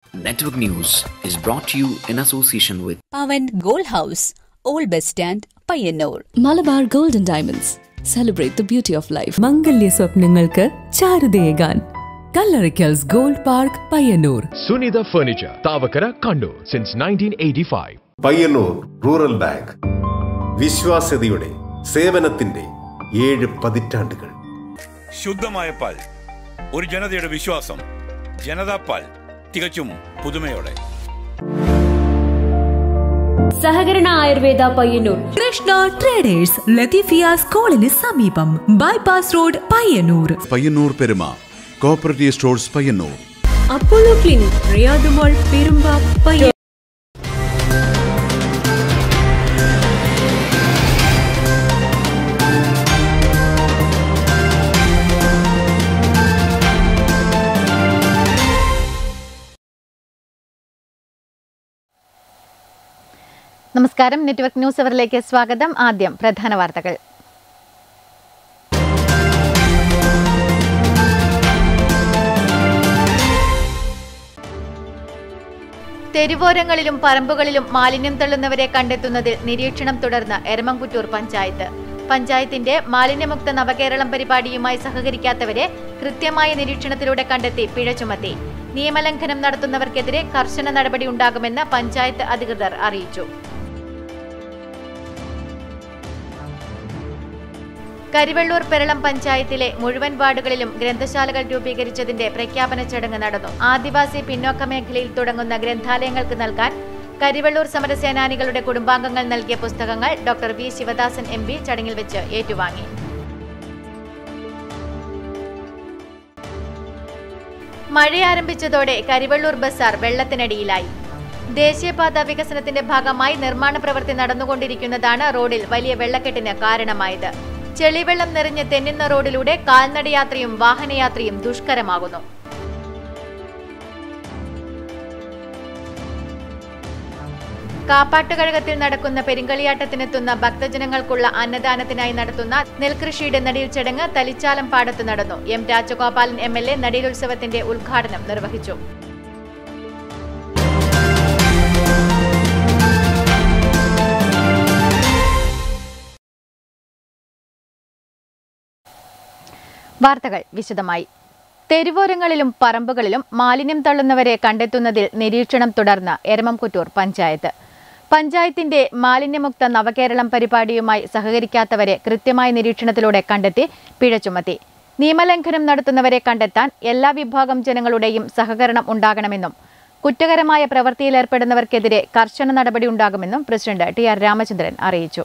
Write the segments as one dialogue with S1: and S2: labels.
S1: Network News is brought to you in association with
S2: Pavan gold house old bus stand Payyanur
S3: Malabar golden diamonds celebrate the beauty of life മംഗല്യ സ്വപ്നങ്ങൾക്ക് ചാരുതയേകാൻ Kallarickals gold park Payyanur
S4: Sunitha Furniture, Tavakara, Kandu, since 1985.
S5: Payyanur rural bank വിശ്വാസ്യതയുടെ സേവനത്തിന്റെ ഏഴ് പതിറ്റാണ്ടുകൾ
S6: ശുദ്ധമായ പാൽ ഒരു ജനതയുടെ വിശ്വാസം ജനതാ പാൽ തികച്ചും പുതുമയോടെ
S7: സഹകരണ ആയുർവേദ പയ്യന്നൂർ
S3: കൃഷ്ണ ട്രേഡേഴ്സ് ലത്തീഫിയ സ്കൂളിന് സമീപം bypass road Payyanur
S8: Payyanur Peruma cooperative stores Payyanur
S7: Apollo clinic റിയാദുമോൾ പെരുമ്പ പയ്യ
S9: നമസ്കാരം നെറ്റ്വർക്ക് ന്യൂസ് അവറിലേക്ക് സ്വാഗതം ആദ്യം പ്രധാന വാർത്തകൾ തെരുവോരങ്ങളിലും പറമ്പുകളിലും മാലിന്യം തള്ളുന്നവരെ കണ്ടെത്തുന്നതിൽ നിരീക്ഷണം തുടർന്ന് എരമംകുറ്റൂർ പഞ്ചായത്ത് പഞ്ചായത്തിന്റെ മാലിന്യമുക്ത നവകേരളം പരിപാടിയുമായി സഹകരിക്കാത്തവരെ കൃത്യമായ നിരീക്ഷണത്തിലൂടെ കണ്ടെത്തി പിഴ ചുമത്തി നിയമലംഘനം നടത്തുന്നവർക്കെതിരെ കർശന നടപടി ഉണ്ടാകുമെന്ന് പഞ്ചായത്ത് അധികൃതർ അറിയിച്ചു കരിവെള്ളൂർ പെരളം പഞ്ചായത്തിലെ മുഴുവൻ വാർഡുകളിലും ഗ്രന്ഥശാലകൾ രൂപീകരിച്ചതിന്റെ പ്രഖ്യാപന ചടങ്ങ് നടന്നു ആദിവാസി പിന്നോക്ക മേഖലയിൽ തുടങ്ങുന്ന ഗ്രന്ഥാലയങ്ങൾക്ക് നൽകാൻ കരിവെള്ളൂർ സമരസേനാനികളുടെ കുടുംബാംഗങ്ങൾ നൽകിയ പുസ്തകങ്ങൾ doctor V Sivadasan M P ചടങ്ങിൽ വെച്ച് ഏറ്റുവാങ്ങി മഴ ആരംഭിച്ചതോടെ കരിവെള്ളൂർ ബസാർ വെള്ളത്തിനടിയിലായി ദേശീയപാത വികസനത്തിന്റെ ഭാഗമായി നിർമ്മാണ പ്രവൃത്തി നടന്നുകൊണ്ടിരിക്കുന്നതാണ് റോഡിൽ വലിയ വെള്ളക്കെട്ടിന് കാരണമായത് ചെളിവെള്ളം നിറഞ്ഞ് തെന്നുന്ന റോഡിലൂടെ കാൽനടയാത്രയും വാഹനയാത്രയും ദുഷ്കരമാകുന്നു കാപ്പാട്ടുകഴകത്തിൽ നടക്കുന്ന പെരിങ്കളിയാട്ടത്തിനെത്തുന്ന ഭക്തജനങ്ങൾക്കുള്ള അന്നദാനത്തിനായി നടത്തുന്ന നെൽകൃഷിയുടെ നടീൽ ചടങ്ങ് തലിച്ചാലം പാടത്ത് നടന്നു M Rajagopalan M L A നടീലുത്സവത്തിന്റെ ഉദ്ഘാടനം നിർവഹിച്ചു വാർത്തകൾ വിശദമായി തെരുവോരങ്ങളിലും പറമ്പുകളിലും മാലിന്യം തള്ളുന്നവരെ കണ്ടെത്തുന്നതിൽ നിരീക്ഷണം തുടർന്ന് എരമംകുറ്റൂർ പഞ്ചായത്ത് പഞ്ചായത്തിന്റെ മാലിന്യമുക്ത നവകേരളം പരിപാടിയുമായി സഹകരിക്കാത്തവരെ കൃത്യമായ നിരീക്ഷണത്തിലൂടെ കണ്ടെത്തി പിഴ ചുമത്തി നിയമലംഘനം നടത്തുന്നവരെ കണ്ടെത്താൻ എല്ലാ വിഭാഗം ജനങ്ങളുടെയും സഹകരണം ഉണ്ടാകണമെന്നും കുറ്റകരമായ പ്രവൃത്തിയിലേർപ്പെടുന്നവർക്കെതിരെ കർശന നടപടി ഉണ്ടാകുമെന്നും പ്രസിഡന്റ് ടി ആർ രാമചന്ദ്രൻ അറിയിച്ചു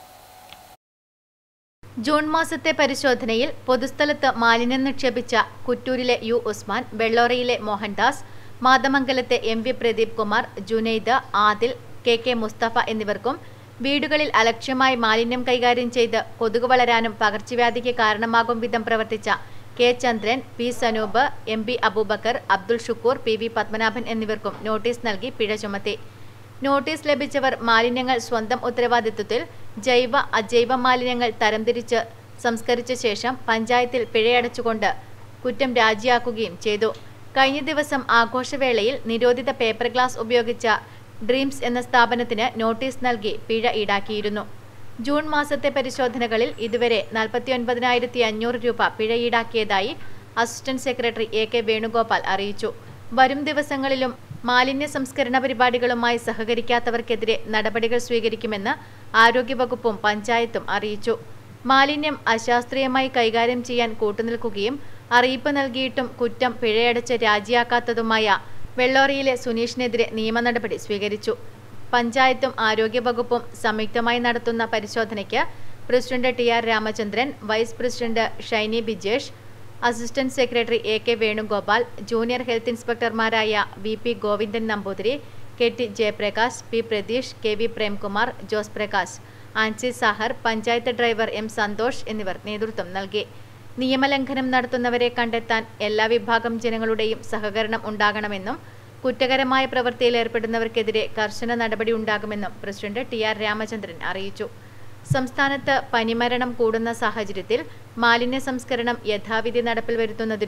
S9: ജൂൺ മാസത്തെ പരിശോധനയിൽ പൊതുസ്ഥലത്ത് മാലിന്യം നിക്ഷേപിച്ച കുറ്റൂരിലെ യു ഉസ്മാൻ വെള്ളോറയിലെ മോഹൻദാസ് മാതമംഗലത്തെ M V Pradeep Kumar Junaid Adil K K Musthafa എന്നിവർക്കും വീടുകളിൽ അലക്ഷ്യമായി മാലിന്യം കൈകാര്യം ചെയ്ത് കൊതുക് വളരാനും പകർച്ചവ്യാധിക്ക് കാരണമാകും വിധം പ്രവർത്തിച്ച K Chandran P Sanoop M P Aboobacker Abdul Shukoor P V Padmanabhan എന്നിവർക്കും നോട്ടീസ് നൽകി പിഴ ചുമത്തി നോട്ടീസ് ലഭിച്ചവർ മാലിന്യങ്ങൾ സ്വന്തം ഉത്തരവാദിത്വത്തിൽ ജൈവ അജൈവ മാലിന്യങ്ങൾ തരംതിരിച്ച് സംസ്കരിച്ച ശേഷം പഞ്ചായത്തിൽ പിഴയടച്ചുകൊണ്ട് കുറ്റം രാജിയാക്കുകയും ചെയ്തു കഴിഞ്ഞ ദിവസം ആഘോഷവേളയിൽ നിരോധിത പേപ്പർ ഗ്ലാസ് ഉപയോഗിച്ച ഡ്രീംസ് എന്ന സ്ഥാപനത്തിന് നോട്ടീസ് നൽകി പിഴ ഈടാക്കിയിരുന്നു ജൂൺ മാസത്തെ പരിശോധനകളിൽ ഇതുവരെ നാൽപ്പത്തിയൊൻപതിനായിരത്തി അഞ്ഞൂറ് രൂപ പിഴ ഈടാക്കിയതായി assistant secretary A K Venugopal അറിയിച്ചു വരും ദിവസങ്ങളിലും മാലിന്യ സംസ്കരണ പരിപാടികളുമായി സഹകരിക്കാത്തവർക്കെതിരെ നടപടികൾ സ്വീകരിക്കുമെന്ന് ആരോഗ്യവകുപ്പും പഞ്ചായത്തും അറിയിച്ചു മാലിന്യം അശാസ്ത്രീയമായി കൈകാര്യം ചെയ്യാൻ കൂട്ടുനിൽക്കുകയും അറിയിപ്പ് നൽകിയിട്ടും കുറ്റം പിഴയടച്ച് രാജിയാക്കാത്തതുമായ വെള്ളോറിയിലെ സുനീഷിനെതിരെ നിയമ നടപടി സ്വീകരിച്ചു പഞ്ചായത്തും ആരോഗ്യവകുപ്പും സംയുക്തമായി നടത്തുന്ന പരിശോധനയ്ക്ക് president T R Ramachandran vice president Shiny Bijesh assistant secretary A K Venugopal junior health ഇൻസ്പെക്ടർമാരായ V P Govindan Namboothiri K T Jayaprakash P Pratheesh K V Premkumar Jose Prakash Ancy Sahar panchayat driver M Santhosh എന്നിവർ നേതൃത്വം നൽകി നിയമലംഘനം നടത്തുന്നവരെ കണ്ടെത്താൻ എല്ലാ വിഭാഗം ജനങ്ങളുടെയും സഹകരണം ഉണ്ടാകണമെന്നും കുറ്റകരമായ പ്രവൃത്തിയിൽ ഏർപ്പെടുന്നവർക്കെതിരെ കർശന നടപടി ഉണ്ടാകുമെന്നും പ്രസിഡന്റ് ടി ആർ രാമചന്ദ്രൻ അറിയിച്ചു സംസ്ഥാനത്ത് പനിമരണം കൂടുന്ന സാഹചര്യത്തിൽ മാലിന്യ സംസ്കരണം യഥാവിധി നടപ്പിൽ വരുത്തുന്നതിനും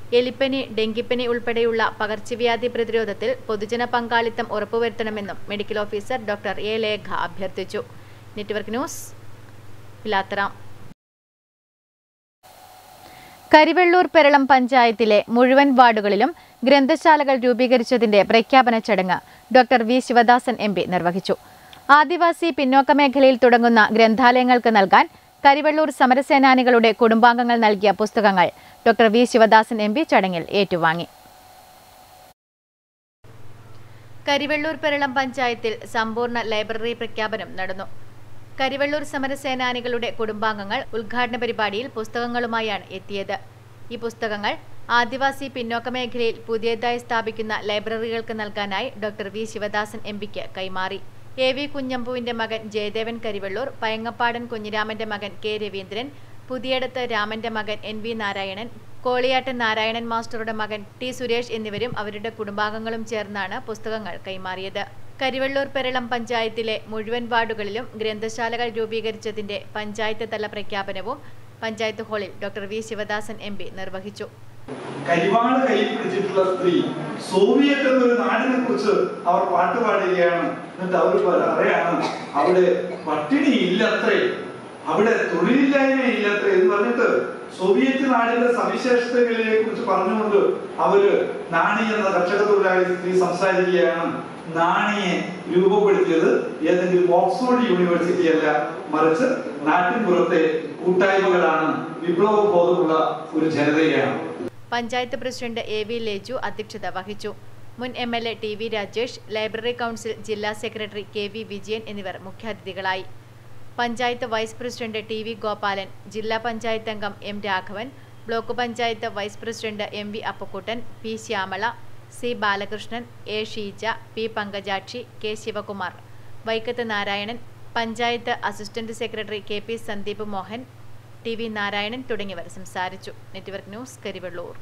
S9: എലിപ്പനി ഡെങ്കിപ്പനി ഉൾപ്പെടെയുള്ള പകർച്ചവ്യാധി പ്രതിരോധത്തിൽ പൊതുജന പങ്കാളിത്തം ഉറപ്പുവരുത്തണമെന്നും medical officer doctor A Lekha അഭ്യർത്ഥിച്ചു നെറ്റ്വർക്ക് ന്യൂസ് പിലാത്തറ കരിവെള്ളൂർ പെരളം പഞ്ചായത്തിലെ മുഴുവൻ വാർഡുകളിലും ഗ്രന്ഥശാലകൾ രൂപീകരിച്ചതിന്റെ പ്രഖ്യാപന ചടങ്ങ് doctor V Sivadasan M P നിർവഹിച്ചു ആദിവാസി പിന്നോക്ക മേഖലയിൽ തുടങ്ങുന്ന ഗ്രന്ഥാലയങ്ങൾക്ക് നൽകാൻ കരിവെള്ളൂർ സമരസേനാനികളുടെ കുടുംബാംഗങ്ങൾ നൽകിയ പുസ്തകങ്ങൾ doctor V Sivadasan M P ചടങ്ങിൽ ഏറ്റുവാങ്ങി കരിവെള്ളൂർ പെരളം പഞ്ചായത്തിൽ സമ്പൂർണ്ണ ലൈബ്രറി പ്രഖ്യാപനം നടന്നു കരിവെള്ളൂർ സമരസേനാനികളുടെ കുടുംബാംഗങ്ങൾ ഉദ്ഘാടന പരിപാടിയിൽ പുസ്തകങ്ങളുമായാണ് എത്തിയത് ഈ പുസ്തകങ്ങൾ ആദിവാസി പിന്നോക്ക മേഖലയിൽ പുതിയതായി സ്ഥാപിക്കുന്ന ലൈബ്രറികൾക്ക് നൽകാനായി ഡോക്ടർ വി ശിവദാസൻ എം പിക്ക് കൈമാറി എ വി കുഞ്ഞമ്പുവിന്റെ മകൻ ജയദേവൻ കരിവെള്ളൂർ പയങ്ങപ്പാടൻ കുഞ്ഞിരാമന്റെ മകൻ കെ രവീന്ദ്രൻ പുതിയടത്ത് രാമന്റെ മകൻ എൻ വി നാരായണൻ കോളിയാട്ടൻ നാരായണൻ മാസ്റ്ററുടെ മകൻ ടി സുരേഷ് എന്നിവരും അവരുടെ കുടുംബാംഗങ്ങളും ചേർന്നാണ് പുസ്തകങ്ങൾ കൈമാറിയത് കരിവെള്ളൂർ പെരളം പഞ്ചായത്തിലെ മുഴുവൻ വാർഡുകളിലും ഗ്രന്ഥശാലകൾ രൂപീകരിച്ചതിന്റെ പഞ്ചായത്ത് തല പ്രഖ്യാപനവും പഞ്ചായത്ത് ഹാളിൽ doctor V Sivadasan M P നിർവഹിച്ചു
S10: കരിവാള് കയ്യിൽ പിടിച്ചിട്ടുള്ള സ്ത്രീ സോവിയറ്റ് എന്നൊരു നാടിനെ കുറിച്ച് അവർ പാട്ട് പാടുകയാണ് എന്നിട്ട് അവർ പറയാണ് അവിടെ പട്ടിണി ഇല്ലത്രേ അവിടെ തൊഴിലില്ലായ്മ ഇല്ലത്രേ എന്ന് പറഞ്ഞിട്ട് സോവിയറ്റ് നാടിന്റെ സവിശേഷതകളെ കുറിച്ച് പറഞ്ഞുകൊണ്ട് അവര് നാണി എന്ന കർഷക തൊഴിലാളി സ്ത്രീ സംസാരിക്കുകയാണ് നാണിയെ രൂപപ്പെടുത്തിയത് ഏതെങ്കിലും ഓക്സ്ഫോർഡ് യൂണിവേഴ്സിറ്റി അല്ല മറിച്ച് നാട്ടിൻപുറത്തെ കൂട്ടായ്മകളാണ് വിപ്ലവ ബോധമുള്ള ഒരു ജനതയാണ്
S9: panchayat president A V Leju അധ്യക്ഷത വഹിച്ചു മുൻ M L A T V Rajesh library council ജില്ലാ സെക്രട്ടറി കെ വി വിജയൻ എന്നിവർ മുഖ്യാതിഥികളായി panchayat vice president T V Gopalan ജില്ലാ പഞ്ചായത്ത് അംഗം M Raghavan block panchayat vice president M V Appukuttan P Shyamala C Balakrishnan A Sheeja P Pankajakshi K Sivakumar Vaikkath Narayanan panchayat assistant secretary K P Sandeep Mohan T V Narayanan തുടങ്ങിയവർ സംസാരിച്ചു network news Karivellur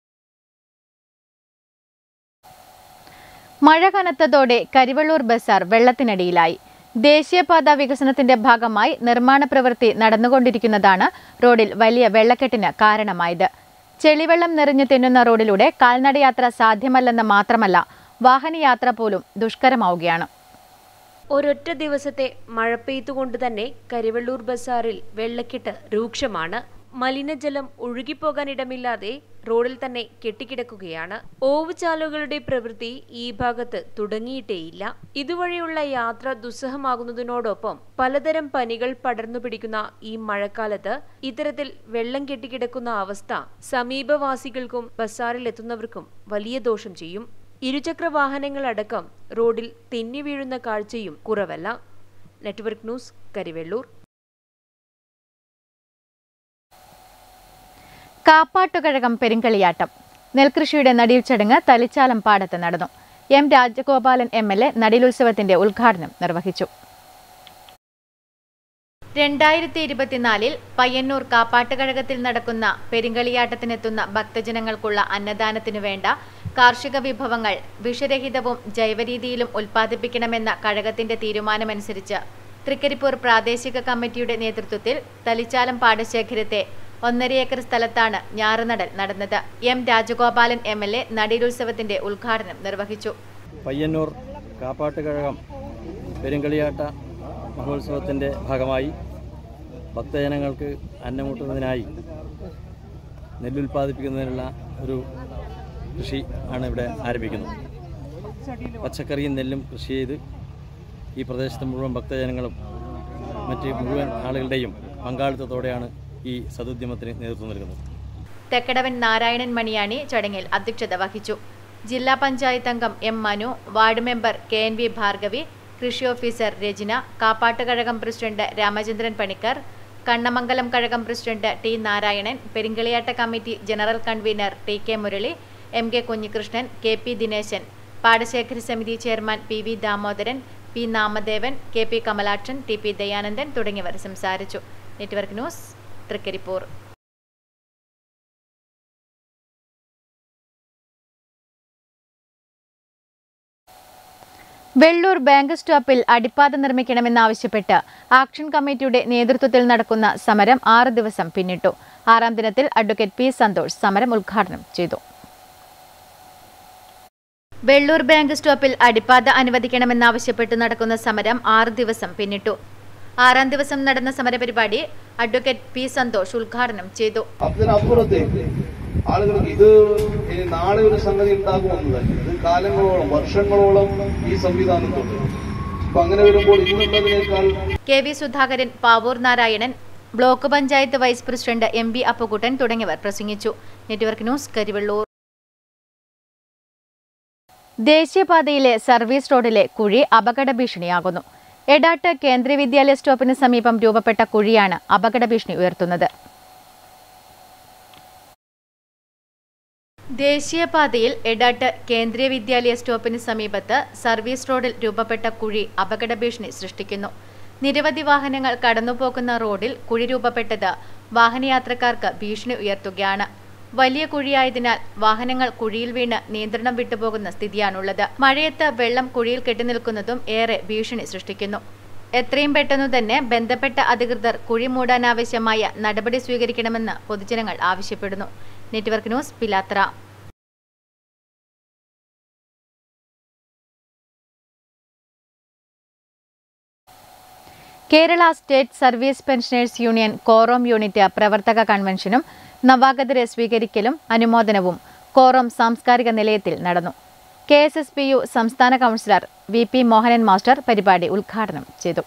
S9: മഴ കനത്തതോടെ കരിവെള്ളൂർ ബസാർ വെള്ളത്തിനടിയിലായി ദേശീയപാത വികസനത്തിന്റെ ഭാഗമായി നിർമ്മാണ പ്രവൃത്തി നടന്നുകൊണ്ടിരിക്കുന്നതാണ് റോഡിൽ വലിയ വെള്ളക്കെട്ടിന് കാരണമായത് ചെളിവെള്ളം നിറഞ്ഞു തിന്നുന്ന റോഡിലൂടെ കാൽനടയാത്ര സാധ്യമല്ലെന്ന് മാത്രമല്ല വാഹനയാത്ര പോലും ദുഷ്കരമാവുകയാണ്
S7: ഒരൊറ്റ ദിവസത്തെ മഴ പെയ്തുകൊണ്ട് തന്നെ കരിവെള്ളൂർ ബസാറിൽ വെള്ളക്കെട്ട് രൂക്ഷമാണ് മലിനജലം ഒഴുകിപ്പോകാനിടമില്ലാതെ റോഡിൽ തന്നെ കെട്ടിക്കിടക്കുകയാണ് ഓവുചാലുകളുടെ പ്രവൃത്തി ഈ ഭാഗത്ത് തുടങ്ങിയിട്ടേയില്ല ഇതുവഴിയുള്ള യാത്ര ദുസ്സഹമാകുന്നതിനോടൊപ്പം പലതരം പനികൾ പടർന്നു പിടിക്കുന്ന ഈ മഴക്കാലത്ത് ഇത്തരത്തിൽ വെള്ളം കെട്ടിക്കിടക്കുന്ന അവസ്ഥ സമീപവാസികൾക്കും ബസാറിലെത്തുന്നവർക്കും വലിയ ദോഷം ചെയ്യും ഇരുചക്ര വാഹനങ്ങളടക്കം റോഡിൽ തെന്നി വീഴുന്ന കാഴ്ചയും കുറവല്ല നെറ്റ്വർക്ക് ന്യൂസ് കരിവെള്ളൂർ
S9: കാപ്പാട്ടുകഴകം പെരുങ്കളിയാട്ടം നെൽകൃഷിയുടെ നടീൽ ചടങ്ങ് തലിച്ചാലം പാടത്ത് നടന്നു M Rajagopalan M L A നടീലുത്സവത്തിന്റെ ഉദ്ഘാടനം നിർവഹിച്ചു രണ്ടായിരത്തി ഇരുപത്തിനാലിൽ പയ്യന്നൂർ കാപ്പാട്ടുകഴകത്തിൽ നടക്കുന്ന പെരുങ്കളിയാട്ടത്തിനെത്തുന്ന ഭക്തജനങ്ങൾക്കുള്ള അന്നദാനത്തിനു വേണ്ട കാർഷിക വിഭവങ്ങൾ വിഷരഹിതവും ജൈവരീതിയിലും ഉൽപ്പാദിപ്പിക്കണമെന്ന കഴകത്തിന്റെ തീരുമാനമനുസരിച്ച് തൃക്കരിപ്പൂർ പ്രാദേശിക കമ്മിറ്റിയുടെ നേതൃത്വത്തിൽ തലിച്ചാലം പാടശേഖരത്തെ ഒന്നര ഏക്കർ സ്ഥലത്താണ് ഞാറുനടൽ നടന്നത് M Rajagopalan M L A നടീലുത്സവത്തിന്റെ ഉദ്ഘാടനം നിർവഹിച്ചു
S11: പയ്യന്നൂർ കാപ്പാട്ടുകഴകം പെരുങ്കളിയാട്ട മഹോത്സവത്തിൻ്റെ ഭാഗമായി ഭക്തജനങ്ങൾക്ക് അന്നമൂട്ടുന്നതിനായി നെല്ലുൽപ്പാദിപ്പിക്കുന്നതിനുള്ള ഒരു കൃഷി ആണ് ഇവിടെ ആരംഭിക്കുന്നത് പച്ചക്കറിയും നെല്ലും കൃഷി ചെയ്ത് ഈ പ്രദേശത്തെ മുഴുവൻ ഭക്തജനങ്ങളും മറ്റ് മുഴുവൻ ആളുകളുടെയും പങ്കാളിത്തത്തോടെയാണ് ഈ സതുദ്യമത്തിന് നേതൃത്വം നൽകുന്നത്
S9: തെക്കടവൻ നാരായണൻ മണിയാണി ചടങ്ങിൽ അധ്യക്ഷത വഹിച്ചു ജില്ലാ പഞ്ചായത്ത് അംഗം M Manu ward member K N V Bhargavi കൃഷി officer Rachana Kappattu Kazhakam president Ramachandran Panicker Kannamangalam Kazhakam president T Narayanan Perinkaliyatta committee general convener T K Murali M K Kunhikrishnan K P Dineshan പാടശേഖര സമിതി chairman P V Damodaran P Namadevan K P Kamalakshan T P Dayanandan തുടങ്ങിയവർ സംസാരിച്ചു network news Trikaripur Vellur bank സ്റ്റോപ്പിൽ അടിപ്പാത നിർമ്മിക്കണമെന്നാവശ്യപ്പെട്ട് ആക്ഷൻ കമ്മിറ്റിയുടെ നേതൃത്വത്തിൽ നടക്കുന്ന സമരം ആറ് ദിവസം പിന്നിട്ടു ആറാം ദിനത്തിൽ അഡ്വക്കേറ്റ് പി സന്തോഷ് സമരം ഉദ്ഘാടനം ചെയ്തു വെള്ളൂർ ബാങ്ക് സ്റ്റോപ്പിൽ അടിപ്പാത അനുവദിക്കണമെന്നാവശ്യപ്പെട്ട് നടക്കുന്ന സമരം ആറ് ദിവസം പിന്നിട്ടു ആറാം ദിവസം നടന്ന സമരപരിപാടി അഡ്വക്കേറ്റ് പി സന്തോഷ് ഉദ്ഘാടനം ചെയ്തു
S12: അതിനപ്പുറത്തേക്ക് ആളുകൾക്ക് ഇത് ഇനി നാളെ ഒരു സംഗതി ഉണ്ടാകുമെന്നതല്ല ഇത് കാലങ്ങളോളം വർഷങ്ങളോളം ഈ സംവിധാനം തുടരും അപ്പൊ അങ്ങനെ വരുമ്പോൾ ഇന്നുള്ളതിനേക്കാൾ
S9: K V Sudhakaran Pavoor Narayanan block panchayat vice president M B Appukuttan തുടങ്ങിയവർ പ്രസംഗിച്ചു നെറ്റ്വർക്ക് ന്യൂസ് കരിവള്ളൂർ ദേശീയപാതയിലെ സർവീസ് റോഡിലെ കുഴി അപകട ഭീഷണിയാകുന്നു എടാട്ട് കേന്ദ്രീയ വിദ്യാലയ സ്റ്റോപ്പിന് സമീപം രൂപപ്പെട്ട കുഴിയാണ് അപകട ഭീഷണി ഉയർത്തുന്നത് ദേശീയപാതയിൽ എടാട്ട് കേന്ദ്രീയ വിദ്യാലയ സ്റ്റോപ്പിന് സമീപത്ത് സർവീസ് റോഡിൽ രൂപപ്പെട്ട കുഴി അപകട ഭീഷണി സൃഷ്ടിക്കുന്നു നിരവധി വാഹനങ്ങൾ കടന്നുപോകുന്ന റോഡിൽ കുഴി രൂപപ്പെട്ടത് വാഹനയാത്രക്കാർക്ക് ഭീഷണി ഉയർത്തുകയാണ് വലിയ കുഴിയായതിനാൽ വാഹനങ്ങൾ കുഴിയിൽ വീണ് നിയന്ത്രണം വിട്ടുപോകുന്ന സ്ഥിതിയാണുള്ളത് മഴയത്ത് വെള്ളം കുഴിയിൽ കെട്ടിനിൽക്കുന്നതും ഏറെ ഭീഷണി സൃഷ്ടിക്കുന്നു എത്രയും പെട്ടെന്നു തന്നെ ബന്ധപ്പെട്ട അധികൃതർ കുഴി മൂടാനാവശ്യമായ നടപടി സ്വീകരിക്കണമെന്ന് പൊതുജനങ്ങൾ ആവശ്യപ്പെടുന്നു network news Pilathara Kerala state service pensioners union Korom unit പ്രവർത്തക കൺവെൻഷനും നവാഗതരെ സ്വീകരിക്കലും അനുമോദനവും കോറോം സാംസ്കാരിക നിലയത്തിൽ നടന്നു K S S P U സംസ്ഥാന councillor V P Mohanan master പരിപാടി ഉദ്ഘാടനം ചെയ്തു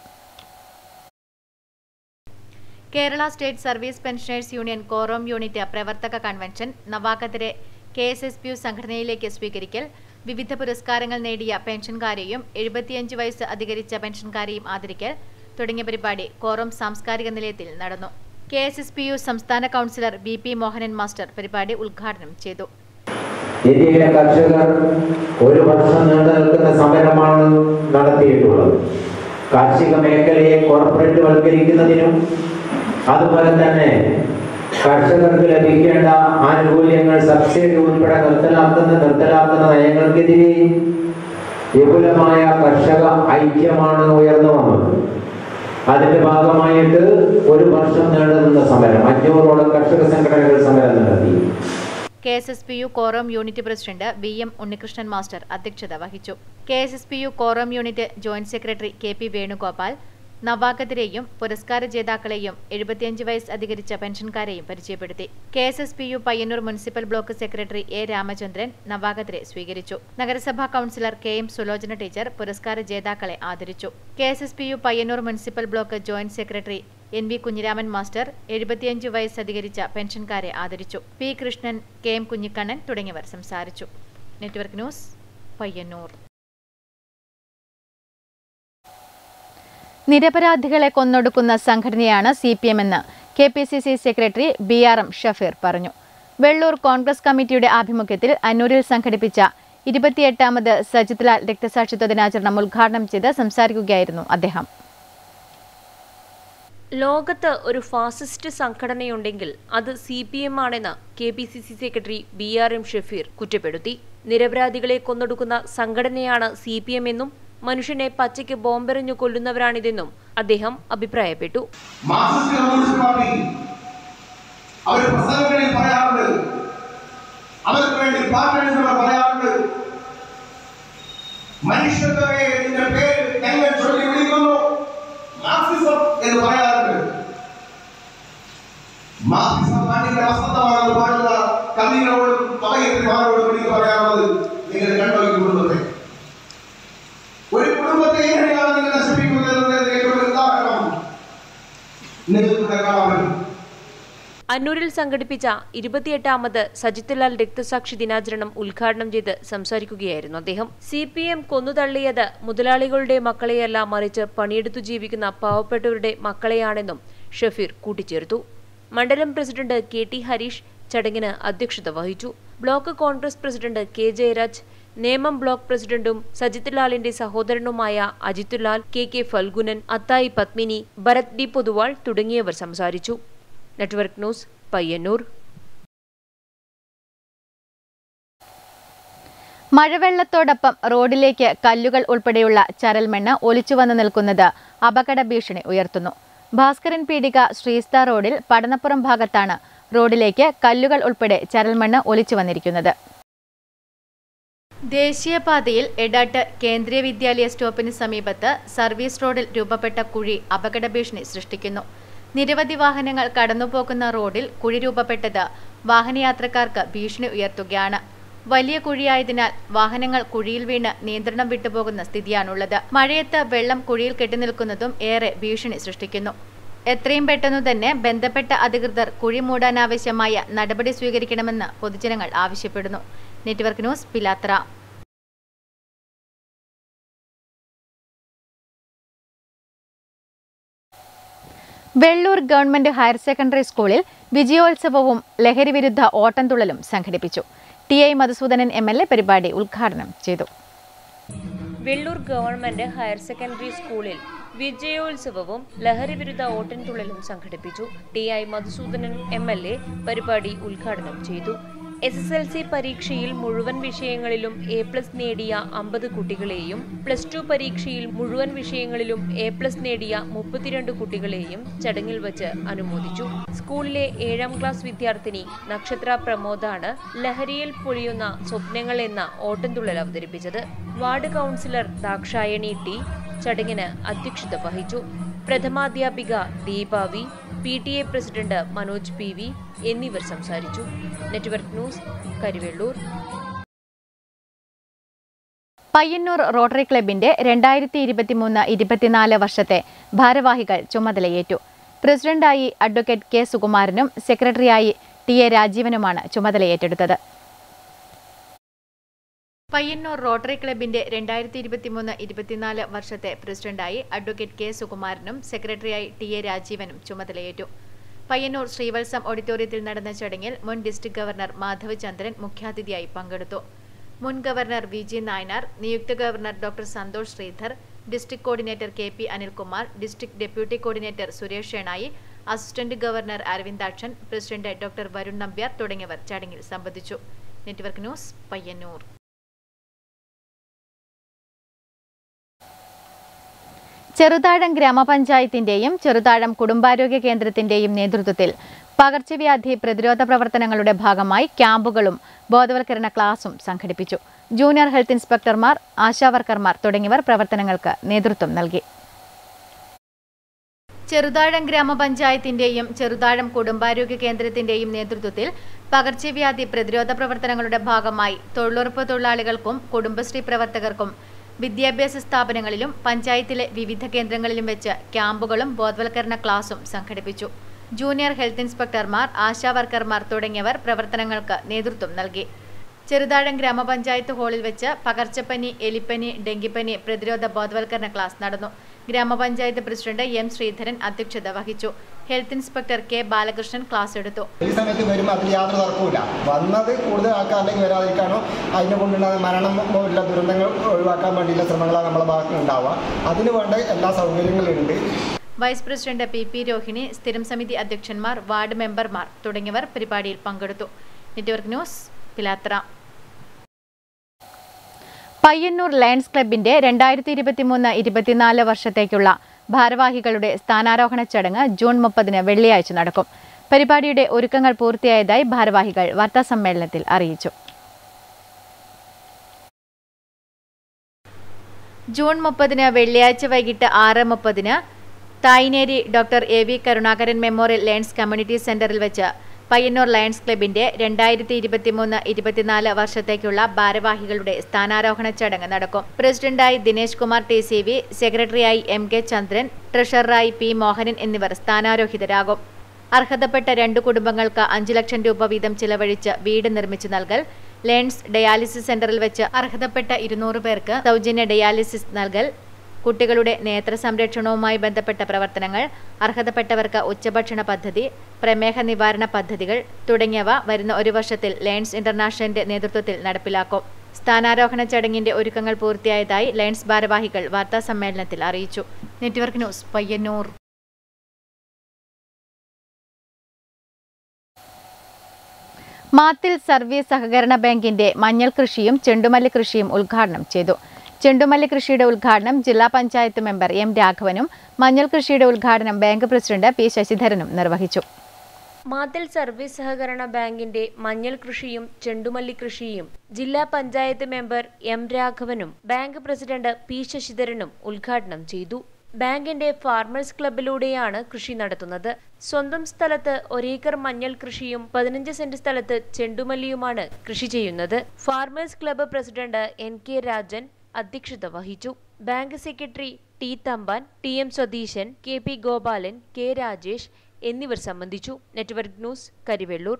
S9: Kerala state service pensioners union Korom unit പ്രവർത്തക കൺവെൻഷൻ നവാഗതരെ K S S P U സംഘടനയിലേക്ക് സ്വീകരിക്കൽ വിവിധ പുരസ്കാരങ്ങൾ നേടിയ പെൻഷൻകാരെയും എഴുപത്തിയഞ്ച് വയസ്സ് അധികരിച്ച പെൻഷൻകാരെയും ആദരിക്കൽ തുടങ്ങിയ പരിപാടി കോറം സാംസ്കാരിക നിലയത്തിൽ നടന്നു K S S P U സംസ്ഥാന councillor B P Mohanan master പരിപാടി ഉദ്ഘാടനം ചെയ്തു
S13: ഇന്ത്യയിലെ കർഷകർ ഒരു വർഷം നീണ്ടു നിൽക്കുന്ന സമരമാണ് നടത്തിയിട്ടുള്ളത് കാർഷിക മേഖലയെ കോർപ്പറേറ്റ് വൽക്കരിക്കുന്നതിനും അതുപോലെ തന്നെ കർഷകർക്ക് ലഭിക്കേണ്ട ആനുകൂല്യങ്ങൾ സബ്സിഡി ഉൾപ്പെടെ നിർത്തലാക്കുന്ന നിർത്തലാക്കുന്ന നയങ്ങൾക്കെതിരെ വിപുലമായ കർഷക ഐക്യമാണ് ഉയർന്നു വന്നത് അതിന്റെ ഭാഗമായിട്ട് ഒരു വർഷം നീണ്ടു നിന്ന സമരം അഞ്ഞൂറോളം കർഷക സംഘടനകൾ സമരം നടത്തി
S9: K S S P U Korom unit president V M Unnikrishnan master അധ്യക്ഷത വഹിച്ചു K S S P U Korom unit joint secretary K P Venugopal നവാഗതരെയും പുരസ്കാര ജേതാക്കളെയും എഴുപത്തിയഞ്ച് വയസ്സ് അധികരിച്ച പെൻഷൻകാരെയും പരിചയപ്പെടുത്തി K S S P U Payyanur municipal block secretary A Ramachandran നവാഗതരെ സ്വീകരിച്ചു നഗരസഭാ councillor K M Sulochana teacher പുരസ്കാര ജേതാക്കളെ ആദരിച്ചു K S S P U Payyanur municipal block joint secretary N V Kunhiraman master എഴുപത്തിയഞ്ച് വയസ്സ് അധികരിച്ച പെൻഷൻകാരെ ആദരിച്ചു P Krishnan K M Kunhikannan തുടങ്ങിയവർ സംസാരിച്ചു നെറ്റ്വർക്ക് ന്യൂസ് പയ്യന്നൂർ നിരപരാധികളെ കൊന്നൊടുക്കുന്ന സംഘടനയാണ് സി പി എം എന്ന് K P C C secretary B R M Shafeer പറഞ്ഞു വെള്ളൂർ കോൺഗ്രസ് കമ്മിറ്റിയുടെ ആഭിമുഖ്യത്തിൽ അന്നൂരിൽ സംഘടിപ്പിച്ച ഇരുപത്തിയെട്ടാമത് സജിത് ലാൽ രക്തസാക്ഷിത്വ ദിനാചരണം ഉദ്ഘാടനം ചെയ്ത് സംസാരിക്കുകയായിരുന്നു അദ്ദേഹം
S7: ലോകത്ത് ഒരു ഫാസിസ്റ്റ് സംഘടനയുണ്ടെങ്കിൽ അത് സി പി എം ആണെന്ന് K P C C secretary B R M Shafeer കുറ്റപ്പെടുത്തി നിരപരാധികളെ കൊന്നൊടുക്കുന്ന സംഘടനയാണ് സി പി എം എന്നും മനുഷ്യനെ പച്ചയ്ക്ക് ബോംബെറിഞ്ഞു കൊല്ലുന്നവരാണിതെന്നും അദ്ദേഹം അഭിപ്രായപ്പെട്ടു
S14: മാർക്സിസ്റ്റ് കമ്മ്യൂണിസ്റ്റ് പാർട്ടി അവർ പ്രസംഗങ്ങളിൽ പറയാറുണ്ട് അവർക്ക് വേണ്ടി പാർട്ടികൾ പറയാറുണ്ട് മനുഷ്യത്വമേ ഇതിന്റെ പേര് ഞങ്ങൾ ചൊല്ലി വിളിക്കുന്നു മാർക്സിസം എന്ന് പറയാറുണ്ട് മാർക്സിസം നാട്ടിന്റെ വസന്തമാണെന്ന് പാടുന്ന കവികളോടും കവയത്രിമാരോടും എനിക്ക് പറയാനുള്ളത് നിങ്ങൾ കണ്ടോ ഈ കുടുംബത്തെ ഒരു കുടുംബത്തെ എങ്ങനെയാണ് നിങ്ങൾ നശിപ്പിക്കുന്നത് എന്നതിന്റെ ഏറ്റവും വലിയ ഉദാഹരണം നിങ്ങൾക്ക് കാണാൻ
S7: അന്നൂരിൽ സംഘടിപ്പിച്ച ഇരുപത്തിയെട്ടാമത് സജിത് ലാൽ രക്തസാക്ഷി ദിനാചരണം ഉദ്ഘാടനം ചെയ്ത് സംസാരിക്കുകയായിരുന്നു അദ്ദേഹം സി പി എം കൊന്നുതള്ളിയത് മുതലാളികളുടെ മക്കളെയല്ല മറിച്ച് പണിയെടുത്തു ജീവിക്കുന്ന പാവപ്പെട്ടവരുടെ മക്കളെയാണെന്നും ഷഫീർ കൂട്ടിച്ചേർത്തു മണ്ഡലം പ്രസിഡന്റ് കെ ടി ഹരീഷ് ചടങ്ങിന് അധ്യക്ഷത വഹിച്ചു block Congress president K Jayaraj Nemom block പ്രസിഡന്റും സജിത് ലാലിന്റെ സഹോദരനുമായ Ajithulal K K Phalgunan Athayi Padmini Bharath D Poduval തുടങ്ങിയവർ സംസാരിച്ചു നെറ്റ്വർക്ക് ന്യൂസ് പയ്യന്നൂർ
S9: മഴവെള്ളത്തോടൊപ്പം റോഡിലേക്ക് കല്ലുകൾ ഉൾപ്പെടെയുള്ള ചരൽമണ്ണ് ഒലിച്ചു വന്നു നിൽക്കുന്നത് അപകട ഭീഷണി ഉയർത്തുന്നു ഭാസ്കരൻ പീടിക ശ്രീസ്ത റോഡിൽ പടനപ്പുറം ഭാഗത്താണ് റോഡിലേക്ക് കല്ലുകൾ ഉൾപ്പെടെ ചരൽമണ്ണ് ഒലിച്ചു വന്നിരിക്കുന്നത് ദേശീയപാതയിൽ എടാട്ട് കേന്ദ്രീയ വിദ്യാലയ സ്റ്റോപ്പിന് സമീപത്ത് സർവീസ് റോഡിൽ രൂപപ്പെട്ട കുഴി അപകട ഭീഷണി സൃഷ്ടിക്കുന്നു നിരവധി വാഹനങ്ങൾ കടന്നുപോകുന്ന റോഡിൽ കുഴി രൂപപ്പെട്ടത് വാഹനയാത്രക്കാർക്ക് ഭീഷണി ഉയർത്തുകയാണ് വലിയ കുഴിയായതിനാൽ വാഹനങ്ങൾ കുഴിയിൽ വീണ് നിയന്ത്രണം വിട്ടുപോകുന്ന സ്ഥിതിയാണുള്ളത് മഴയത്ത് വെള്ളം കുഴിയിൽ കെട്ടിനിൽക്കുന്നതും ഏറെ ഭീഷണി സൃഷ്ടിക്കുന്നു എത്രയും പെട്ടെന്നു തന്നെ ബന്ധപ്പെട്ട അധികൃതർ കുഴി മൂടാനാവശ്യമായ നടപടി സ്വീകരിക്കണമെന്ന് പൊതുജനങ്ങൾ ആവശ്യപ്പെടുന്നു network news Pilathara Vellur government higher secondary സ്കൂളിൽ വിജയോത്സവവും ലഹരിവിരുദ്ധ ഓട്ടംതുള്ളലും സംഘടിപ്പിച്ചു T I Madhusoodanan M L A പരിപാടി ഉദ്ഘാടനം ചെയ്തു
S7: വെള്ളൂർ ഗവൺമെന്റ് ഹയർ സെക്കൻഡറി സ്കൂളിൽ വിജയോത്സവവും ലഹരിവിരുദ്ധ ഓട്ടൻതുള്ളലും സംഘടിപ്പിച്ചു T I Madhusoodanan M L A പരിപാടി ഉദ്ഘാടനം ചെയ്തു എസ് എസ് എൽ സി പരീക്ഷയിൽ മുഴുവൻ വിഷയങ്ങളിലും എ പ്ലസ് നേടിയ അമ്പത് കുട്ടികളെയും പ്ലസ് ടു പരീക്ഷയിൽ മുഴുവൻ വിഷയങ്ങളിലും എ പ്ലസ് നേടിയ മുപ്പത്തിരണ്ട് കുട്ടികളെയും ചടങ്ങിൽ വച്ച് അനുമോദിച്ചു സ്കൂളിലെ ഏഴാം ക്ലാസ് വിദ്യാർത്ഥിനി നക്ഷത്ര പ്രമോദാണ് ലഹരിയിൽ പൊഴിയുന്ന സ്വപ്നങ്ങൾ എന്ന ഓട്ടംതുള്ളൽ അവതരിപ്പിച്ചത് വാർഡ് കൗൺസിലർ ദാക്ഷായണി ടി ചടങ്ങിന് അധ്യക്ഷത വഹിച്ചു പ്രഥമാധ്യാപിക Deepavi P T A president Manoj P V എന്നിവർ സംസാരിച്ചു network news Karivellur
S9: Payyanur rotary ക്ലബിന്റെ രണ്ടായിരത്തി ഇരുപത്തിമൂന്ന് ഇരുപത്തിനാല് വർഷത്തെ ഭാരവാഹികൾ ചുമതലയേറ്റു പ്രസിഡന്റായി അഡ്വക്കേറ്റ് കെ സുകുമാരനും സെക്രട്ടറിയായി ടി എ രാജീവനുമാണ് ചുമതലയേറ്റെടുത്തത് പയ്യന്നൂർ റോട്ടറി ക്ലബിന്റെ രണ്ടായിരത്തി ഇരുപത്തിമൂന്ന് ഇരുപത്തിനാല് വർഷത്തെ പ്രസിഡന്റായി അഡ്വക്കേറ്റ് കെ സുകുമാരനും സെക്രട്ടറിയായി ടി എ രാജീവനും ചുമതലയേറ്റു പയ്യന്നൂർ ശ്രീവത്സം ഓഡിറ്റോറിയത്തിൽ നടന്ന ചടങ്ങിൽ മുൻ ഡിസ്ട്രിക്ട് ഗവർണർ മാധവ് ചന്ദ്രൻ മുഖ്യാതിഥിയായി പങ്കെടുത്തു മുൻ ഗവർണർ വി ജി നായനാർ നിയുക്ത governor doctor Santhosh Sreedhar district coordinator K P Anilkumar district deputy coordinator Suresh Shenoy assistant governor Aravindakshan president doctor Varun Nambiar തുടങ്ങിയവർ ചടങ്ങിൽ സംബന്ധിച്ചു നെറ്റ്വർക്ക് ന്യൂസ് പയ്യന്നൂർ ചെറുതാഴം ഗ്രാമപഞ്ചായത്തിന്റെയും ചെറുതാഴം കുടുംബാരോഗ്യ കേന്ദ്രത്തിന്റെയും നേതൃത്വത്തിൽ പകർച്ചവ്യാധി പ്രതിരോധ പ്രവർത്തനങ്ങളുടെ ഭാഗമായി ക്യാമ്പുകളും ബോധവൽക്കരണ ക്ലാസും സംഘടിപ്പിച്ചു ജൂനിയർ ഹെൽത്ത് ഇൻസ്പെക്ടർമാർ ആശാവർക്കർമാർ തുടങ്ങിയവർ പ്രവർത്തനങ്ങൾക്ക് നേതൃത്വം നൽകി ചെറുതാഴം ഗ്രാമപഞ്ചായത്തിന്റെയും ചെറുതാഴം കുടുംബാരോഗ്യ കേന്ദ്രത്തിന്റെയും നേതൃത്വത്തിൽ പകർച്ചവ്യാധി പ്രതിരോധ പ്രവർത്തനങ്ങളുടെ ഭാഗമായി തൊഴിലുറപ്പ് തൊഴിലാളികൾക്കും കുടുംബശ്രീ പ്രവർത്തകർക്കും വിദ്യാഭ്യാസ സ്ഥാപനങ്ങളിലും പഞ്ചായത്തിലെ വിവിധ കേന്ദ്രങ്ങളിലും വെച്ച് ക്യാമ്പുകളും ബോധവൽക്കരണ ക്ലാസും സംഘടിപ്പിച്ചു ജൂനിയർ ഹെൽത്ത് ഇൻസ്പെക്ടർമാർ ആശാവർക്കർമാർ തുടങ്ങിയവർ പ്രവർത്തനങ്ങൾക്ക് നേതൃത്വം നൽകി ചെറുതാഴം ഗ്രാമപഞ്ചായത്ത് ഹാളിൽ വെച്ച് പകർച്ചപ്പനി എലിപ്പനി ഡെങ്കിപ്പനി പ്രതിരോധ ബോധവൽക്കരണ ക്ലാസ് നടന്നു ഗ്രാമപഞ്ചായത്ത് പ്രസിഡന്റ് എം ശ്രീധരൻ അധ്യക്ഷത വഹിച്ചു health inspector K Balakrishnan class എടുത്തു
S15: ഈ സമയത്ത് വരുമ്പോൾ അതിൽ യാതൊരു തർക്കവുമില്ല വന്നത് കൂടുതൽ ആക്കാൻ അല്ലെങ്കിൽ വരാതിരിക്കാനോ അതിനെ കൊണ്ടുണ്ടാകുന്ന മരണം പോലുള്ള ദുരന്തങ്ങൾ ഒഴിവാക്കാൻ വേണ്ടിയുള്ള ശ്രമങ്ങളാണ് നമ്മുടെ ഭാഗത്ത് ഉണ്ടാവുക അതിന് വേണ്ട എല്ലാ സൗകര്യങ്ങളും ഉണ്ട്
S9: vice president P P Rohini സ്ഥിരം സമിതി അധ്യക്ഷന്മാർ വാർഡ് മെമ്പർമാർ തുടങ്ങിയവർ പരിപാടിയിൽ പങ്കെടുത്തു network news Pilathara Payyanur lions ക്ലബിന്റെ രണ്ടായിരത്തി ഇരുപത്തിമൂന്ന് ഇരുപത്തിനാല് വർഷത്തേക്കുള്ള ഭാരവാഹികളുടെ സ്ഥാനാരോഹണ ചടങ്ങ് ജൂൺ മുപ്പതിന് വെള്ളിയാഴ്ച നടക്കും പരിപാടിയുടെ ഒരുക്കങ്ങൾ പൂർത്തിയായതായി ഭാരവാഹികൾ വാർത്താസമ്മേളനത്തിൽ അറിയിച്ചു ജൂൺ മുപ്പതിന് വെള്ളിയാഴ്ച വൈകിട്ട് ആറ് മുപ്പതിന് Thayineri doctor A V Karunakaran memorial lions community സെന്ററിൽ വെച്ച് പയ്യന്നൂർ ലയൺസ് ക്ലബിന്റെ രണ്ടായിരത്തി ഇരുപത്തിമൂന്ന് ഇരുപത്തിനാല് വർഷത്തേക്കുള്ള ഭാരവാഹികളുടെ സ്ഥാനാരോഹണ ചടങ്ങ് നടക്കും പ്രസിഡന്റായി Dinesh Kumar T C V സെക്രട്ടറിയായി എം കെ ചന്ദ്രൻ ട്രഷററായി പി മോഹനൻ എന്നിവർ സ്ഥാനാരോഹിതരാകും അർഹതപ്പെട്ട രണ്ട് കുടുംബങ്ങൾക്ക് അഞ്ചു ലക്ഷം രൂപ വീതം ചിലവഴിച്ച് വീട് നിർമ്മിച്ചു നൽകൽ ലേൺസ് ഡയാലിസിസ് സെന്ററിൽ വെച്ച് അർഹതപ്പെട്ട ഇരുന്നൂറ് പേർക്ക് സൗജന്യ ഡയാലിസിസ് നൽകൽ കുട്ടികളുടെ നേത്ര സംരക്ഷണവുമായി ബന്ധപ്പെട്ട പ്രവർത്തനങ്ങൾ അർഹതപ്പെട്ടവർക്ക് ഉച്ചഭക്ഷണ പദ്ധതി പ്രമേഹ നിവാരണ പദ്ധതികൾ തുടങ്ങിയവ വരുന്ന ഒരു വർഷത്തിൽ ലയൺസ് ഇന്റർനാഷണലിന്റെ നേതൃത്വത്തിൽ നടപ്പിലാക്കും സ്ഥാനാരോഹണ ചടങ്ങിന്റെ ഒരുക്കങ്ങൾ പൂർത്തിയായതായി ലയൺസ് ഭാരവാഹികൾ വാർത്താസമ്മേളനത്തിൽ അറിയിച്ചു network news Payyanur Mathil service സഹകരണ ബാങ്കിന്റെ മഞ്ഞൾ കൃഷിയും ചെണ്ടുമല്ലി കൃഷിയും ഉദ്ഘാടനം ചെയ്തു ചെണ്ടുമല്ലി കൃഷിയുടെ ഉദ്ഘാടനം ജില്ലാ പഞ്ചായത്ത് മെമ്പർ എം രാഘവനും മഞ്ഞൾ കൃഷിയുടെ ഉദ്ഘാടനം ബാങ്ക് പ്രസിഡന്റ് പി ശശിധരനും നിർവഹിച്ചു
S7: മാതൽ സർവീസ് സഹകരണ ബാങ്കിന്റെ മഞ്ഞൾ കൃഷിയും ചെണ്ടുമല്ലി കൃഷിയും ജില്ലാ പഞ്ചായത്ത് മെമ്പർ എം രാഘവനും ബാങ്ക് പ്രസിഡന്റ് പി ശശിധരനും ഉദ്ഘാടനം ചെയ്തു ബാങ്കിന്റെ ഫാർമേഴ്സ് ക്ലബിലൂടെയാണ് കൃഷി നടത്തുന്നത് സ്വന്തം സ്ഥലത്ത് ഒരേക്കർ മഞ്ഞൾ കൃഷിയും പതിനഞ്ച് സെന്റ് സ്ഥലത്ത് ചെണ്ടുമല്ലിയുമാണ് കൃഷി ചെയ്യുന്നത് farmers club president N K Rajan അധ്യക്ഷത വഹിച്ചു bank secretary T Thampan T M Satheesan K P Gopalan K Rajesh എന്നിവർ സംബന്ധിച്ചു network news Karivellur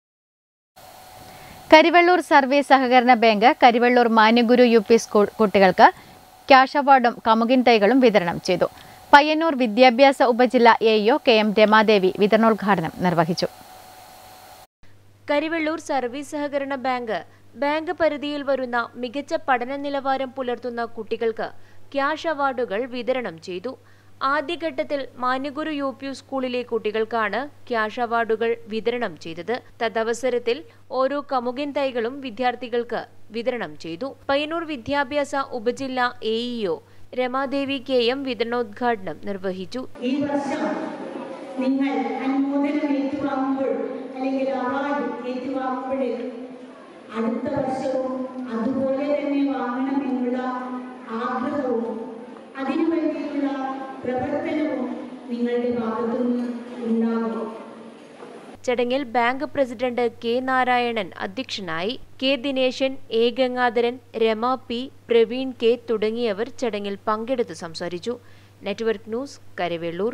S9: Karivellur service സഹകരണ bank Karivellur Manyaguru U P school കുട്ടികൾക്ക് ക്യാഷ് അവാർഡും കമുകിൻ തൈകളും വിതരണം ചെയ്തു പയ്യന്നൂർ വിദ്യാഭ്യാസ ഉപജില്ല A EO K M Ramadevi വിതരണോദ്ഘാടനം നിർവഹിച്ചു
S7: കരിവെള്ളൂർ സർവീസ് സഹകരണ ബാങ്ക് ബാങ്ക് പരിധിയിൽ വരുന്ന മികച്ച പഠന നിലവാരം പുലർത്തുന്ന കുട്ടികൾക്ക് ക്യാഷ് അവാർഡുകൾ വിതരണം ചെയ്തു ആദ്യഘട്ടത്തിൽ മാന്യഗുരു യു പി സ്കൂളിലെ കുട്ടികൾക്കാണ് ക്യാഷ് അവാർഡുകൾ വിതരണം ചെയ്തത് തദവസരത്തിൽ ഓരോ കമുകിൻ തൈകളും വിദ്യാർത്ഥികൾക്ക് വിതരണം ചെയ്തു പയ്യന്നൂർ വിദ്യാഭ്യാസ ഉപജില്ല A EO Ramadevi K M വിതരണോദ്ഘാടനം നിർവഹിച്ചു
S16: ഈ വർഷം നിങ്ങൾ അനുമോദനം ഏറ്റുവാങ്ങുമ്പോൾ അല്ലെങ്കിൽ അവാർഡ് ഏറ്റുവാങ്ങുമ്പോൾ അടുത്ത വർഷവും അതുപോലെ തന്നെ വാങ്ങണമെന്നുള്ള ആഗ്രഹവും അതിനു വേണ്ടിയിട്ടുള്ള പ്രവർത്തനവും നിങ്ങളുടെ ഭാഗത്തുനിന്ന് ഉണ്ടാകും
S7: ചടങ്ങിൽ ബാങ്ക് പ്രസിഡന്റ് കെ നാരായണൻ അധ്യക്ഷനായി K Dineshan A Gangadharan Rama P Praveen K തുടങ്ങിയവർ ചടങ്ങിൽ പങ്കെടുത്ത് സംസാരിച്ചു network news Karivellur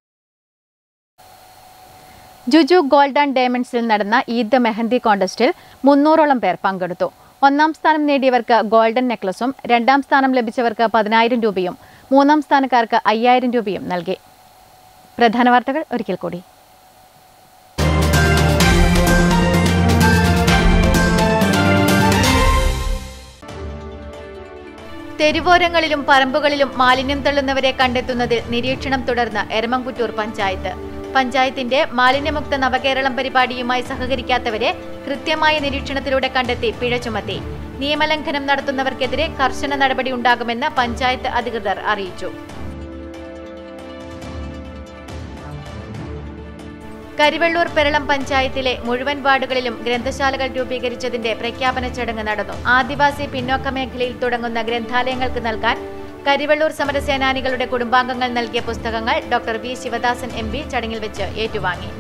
S9: Juju gold and ഡയമണ്ട്സിൽ നടന്ന ഈദ് മെഹന്തി കോൺടെസ്റ്റിൽ മുന്നൂറോളം പേർ പങ്കെടുത്തു ഒന്നാം സ്ഥാനം നേടിയവർക്ക് ഗോൾഡൻ നെക്ലസും രണ്ടാം സ്ഥാനം ലഭിച്ചവർക്ക് പതിനായിരം രൂപയും മൂന്നാം സ്ഥാനക്കാർക്ക് അയ്യായിരം രൂപയും നൽകി പ്രധാന വാർത്തകൾ ഒരിക്കൽ കൂടി തെരുവോരങ്ങളിലും പറമ്പുകളിലും മാലിന്യം തള്ളുന്നവരെ കണ്ടെത്തുന്നതിൽ നിരീക്ഷണം തുടർന്ന് എരമംകുറ്റൂർ പഞ്ചായത്ത് പഞ്ചായത്തിന്റെ മാലിന്യമുക്ത നവകേരളം പരിപാടിയുമായി സഹകരിക്കാത്തവരെ കൃത്യമായ നിരീക്ഷണത്തിലൂടെ കണ്ടെത്തി പിഴ ചുമത്തി നിയമലംഘനം നടത്തുന്നവർക്കെതിരെ കർശന നടപടി ഉണ്ടാകുമെന്ന് പഞ്ചായത്ത് അധികൃതർ അറിയിച്ചു കരിവെള്ളൂർ പെരളം പഞ്ചായത്തിലെ മുഴുവൻ വാർഡുകളിലും ഗ്രന്ഥശാലകൾ രൂപീകരിച്ചതിന്റെ പ്രഖ്യാപന ചടങ്ങ് നടന്നു ആദിവാസി പിന്നോക്ക മേഖലയിൽ തുടങ്ങുന്ന ഗ്രന്ഥാലയങ്ങൾക്ക് നൽകാൻ കരിവെള്ളൂർ സമരസേനാനികളുടെ കുടുംബാംഗങ്ങൾ നൽകിയ പുസ്തകങ്ങൾ doctor V Sivadasan M P ചടങ്ങിൽ വെച്ച് ഏറ്റുവാങ്ങി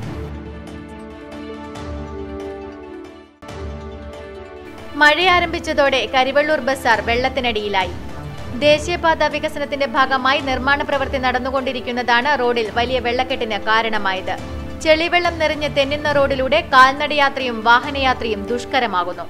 S9: മഴ ആരംഭിച്ചതോടെ കരിവെള്ളൂർ ബസാർ വെള്ളത്തിനടിയിലായി ദേശീയപാത വികസനത്തിന്റെ ഭാഗമായി നിർമ്മാണ പ്രവൃത്തി നടന്നുകൊണ്ടിരിക്കുന്നതാണ് റോഡിൽ വലിയ വെള്ളക്കെട്ടിന് കാരണമായത് ചെളിവെള്ളം നിറഞ്ഞ് തെന്നുന്ന റോഡിലൂടെ കാൽനടയാത്രയും വാഹനയാത്രയും ദുഷ്കരമാകുന്നു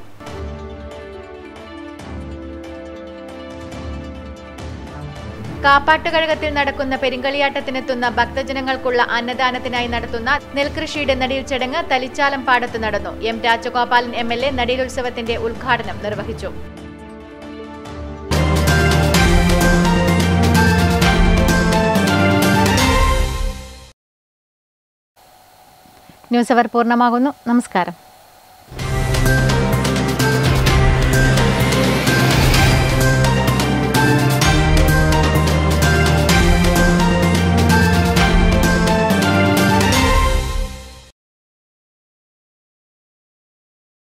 S9: കാപ്പാട്ടുകഴകത്തിൽ നടക്കുന്ന പെരിങ്കളിയാട്ടത്തിനെത്തുന്ന ഭക്തജനങ്ങൾക്കുള്ള അന്നദാനത്തിനായി നടത്തുന്ന നെൽകൃഷിയുടെ നടിയിൽ ചടങ്ങ് തലിച്ചാലം പാടത്ത് നടന്നു M Rajagopalan M L A നടിയിലുത്സവത്തിന്റെ ഉദ്ഘാടനം നിർവഹിച്ചു ന്യൂസ് അവർ പൂർണ്ണമാകുന്നു നമസ്കാരം